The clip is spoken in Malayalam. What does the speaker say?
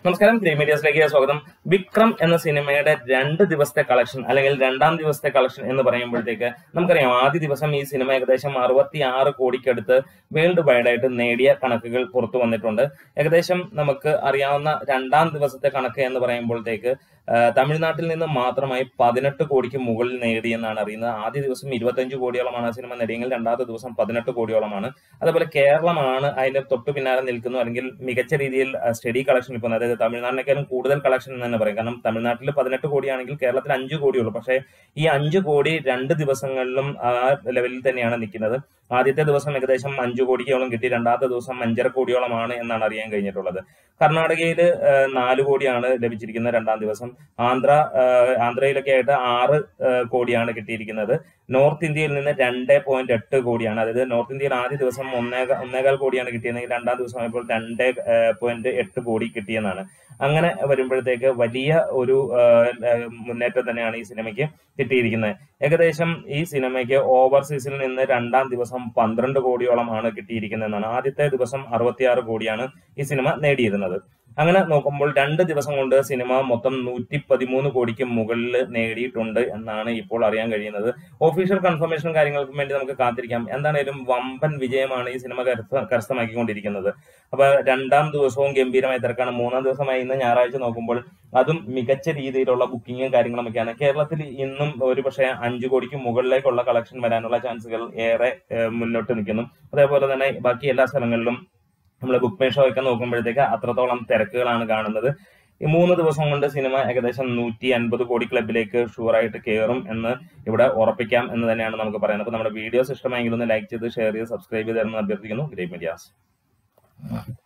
നമസ്കാരം ഗ്രീൻ മീഡിയസിലേക്ക് സ്വാഗതം വിക്രം എന്ന സിനിമയുടെ രണ്ട് ദിവസത്തെ കളക്ഷൻ അല്ലെങ്കിൽ രണ്ടാം ദിവസത്തെ കളക്ഷൻ എന്ന് പറയുമ്പോഴത്തേക്ക് നമുക്കറിയാം ആദ്യ ദിവസം ഈ സിനിമ ഏകദേശം അറുപത്തി ആറ് കോടിക്കടുത്ത് വേൾഡ് വൈഡ് ആയിട്ട് നേടിയ കണക്കുകൾ പുറത്തു വന്നിട്ടുണ്ട് ഏകദേശം നമുക്ക് അറിയാവുന്ന രണ്ടാം ദിവസത്തെ കണക്ക് എന്ന് പറയുമ്പോഴത്തേക്ക് ആ, തമിഴ്നാട്ടിൽ നിന്ന് മാത്രമായി പതിനെട്ട് കോടിക്ക് മുകളിൽ നേടിയെന്നാണ് അറിയുന്നത് ആദ്യ ദിവസം ഇരുപത്തഞ്ച് കോടിയോളമാണ് ആ സിനിമ നേടിയെങ്കിൽ രണ്ടാമത്തെ ദിവസം പതിനെട്ട് കോടിയോളമാണ് അതേപോലെ കേരളമാണ് അതിന്റെ തൊട്ടു പിന്നാലെ നിൽക്കുന്നു അല്ലെങ്കിൽ മികച്ച രീതിയിൽ സ്റ്റഡി കളക്ഷൻ ഇപ്പോൾ അതായത് തമിഴ്നാടിനേക്കാളും കൂടുതൽ കളക്ഷൻ എന്ന് തന്നെ പറയും കാരണം തമിഴ്നാട്ടിൽ പതിനെട്ട് കോടിയാണെങ്കിൽ കേരളത്തിൽ അഞ്ച് കോടിയുള്ളൂ പക്ഷേ ഈ അഞ്ച് കോടി രണ്ട് ദിവസങ്ങളിലും ആ ലെവലിൽ തന്നെയാണ് നിൽക്കുന്നത് ആദ്യത്തെ ദിവസം ഏകദേശം അഞ്ചു കോടിയോളം കിട്ടി രണ്ടാമത്തെ ദിവസം അഞ്ചര കോടിയോളമാണ് എന്നാണ് അറിയാൻ കഴിഞ്ഞിട്ടുള്ളത് കർണാടകയിൽ നാല് കോടിയാണ് ലഭിച്ചിരിക്കുന്നത് രണ്ടാം ദിവസം ആന്ധ്ര ആ, ആന്ധ്രയിലൊക്കെ ആയിട്ട് ആറ് ആ, കോടിയാണ് കിട്ടിയിരിക്കുന്നത് നോർത്ത് ഇന്ത്യയിൽ നിന്ന് രണ്ട് പോയിന്റ് എട്ട് കോടിയാണ് അതായത് നോർത്ത് ഇന്ത്യയിൽ ആദ്യ ദിവസം ഒന്നേകാൽ ഒന്നേകാൽ കോടിയാണ് കിട്ടിയതെങ്കിൽ രണ്ടാം ദിവസം ആയപ്പോൾ രണ്ട് പോയിന്റ് എട്ട് കോടി കിട്ടിയെന്നാണ് അങ്ങനെ വരുമ്പോഴത്തേക്ക് വലിയ ഒരു ആ, ആ, മുന്നേറ്റം തന്നെയാണ് ഈ സിനിമയ്ക്ക് കിട്ടിയിരിക്കുന്നത് ഏകദേശം ഈ സിനിമയ്ക്ക് ഓവർസീസിൽ നിന്ന് രണ്ടാം ദിവസം പന്ത്രണ്ട് കോടിയോളമാണ് കിട്ടിയിരിക്കുന്നതെന്നാണ് ആദ്യത്തെ ദിവസം അറുപത്തിയാറ് കോടിയാണ് ഈ സിനിമ നേടിയിരുന്നത് അങ്ങനെ നോക്കുമ്പോൾ രണ്ട് ദിവസം കൊണ്ട് സിനിമ മൊത്തം നൂറ്റി പതിമൂന്ന് കോടിക്ക് മുകളിൽ നേടിയിട്ടുണ്ട് എന്നാണ് ഇപ്പോൾ അറിയാൻ കഴിയുന്നത് ഒഫീഷ്യൽ കൺഫർമേഷനും കാര്യങ്ങൾക്കും വേണ്ടി നമുക്ക് കാത്തിരിക്കാം എന്താണേലും വമ്പൻ വിജയമാണ് ഈ സിനിമ കരസ്ഥ- കരസ്ഥമാക്കിക്കൊണ്ടിരിക്കുന്നത് അപ്പൊ രണ്ടാം ദിവസവും ഗംഭീരമായി തിരക്കാണ് മൂന്നാം ദിവസമായി ഇന്ന് ഞായറാഴ്ച നോക്കുമ്പോൾ അതും മികച്ച രീതിയിലുള്ള ബുക്കിങ്ങും കാര്യങ്ങളുമൊക്കെയാണ് കേരളത്തിൽ ഇന്നും ഒരുപക്ഷെ അഞ്ചു കോടിക്ക് മുകളിലേക്കുള്ള കളക്ഷൻ വരാനുള്ള ചാൻസുകൾ ഏറെ ഏഹ്, മുന്നോട്ട് നിൽക്കുന്നു അതേപോലെ തന്നെ ബാക്കി എല്ലാ സ്ഥലങ്ങളിലും നമ്മൾ ബുക്ക് മൈ ഷോ ഒക്കെ നോക്കുമ്പോഴത്തേക്ക് അത്രത്തോളം തിരക്കുകളാണ് കാണുന്നത് ഈ മൂന്ന് ദിവസം കൊണ്ട് സിനിമ ഏകദേശം നൂറ്റി അൻപത് കോടി ക്ലബിലേക്ക് ഷുവറായിട്ട് കയറും എന്ന് ഇവിടെ ഉറപ്പിക്കാം എന്ന് തന്നെയാണ് നമുക്ക് പറയുന്നത് അപ്പോൾ നമ്മുടെ വീഡിയോസ് ഇഷ്ടമായെങ്കിൽ ഒന്ന് ലൈക്ക് ചെയ്ത് ഷെയർ ചെയ്ത് സബ്സ്ക്രൈബ് ചെയ്ത് തരുമെന്ന് അഭ്യർത്ഥിക്കുന്നു ഗ്രേറ്റ് മീഡിയാസ്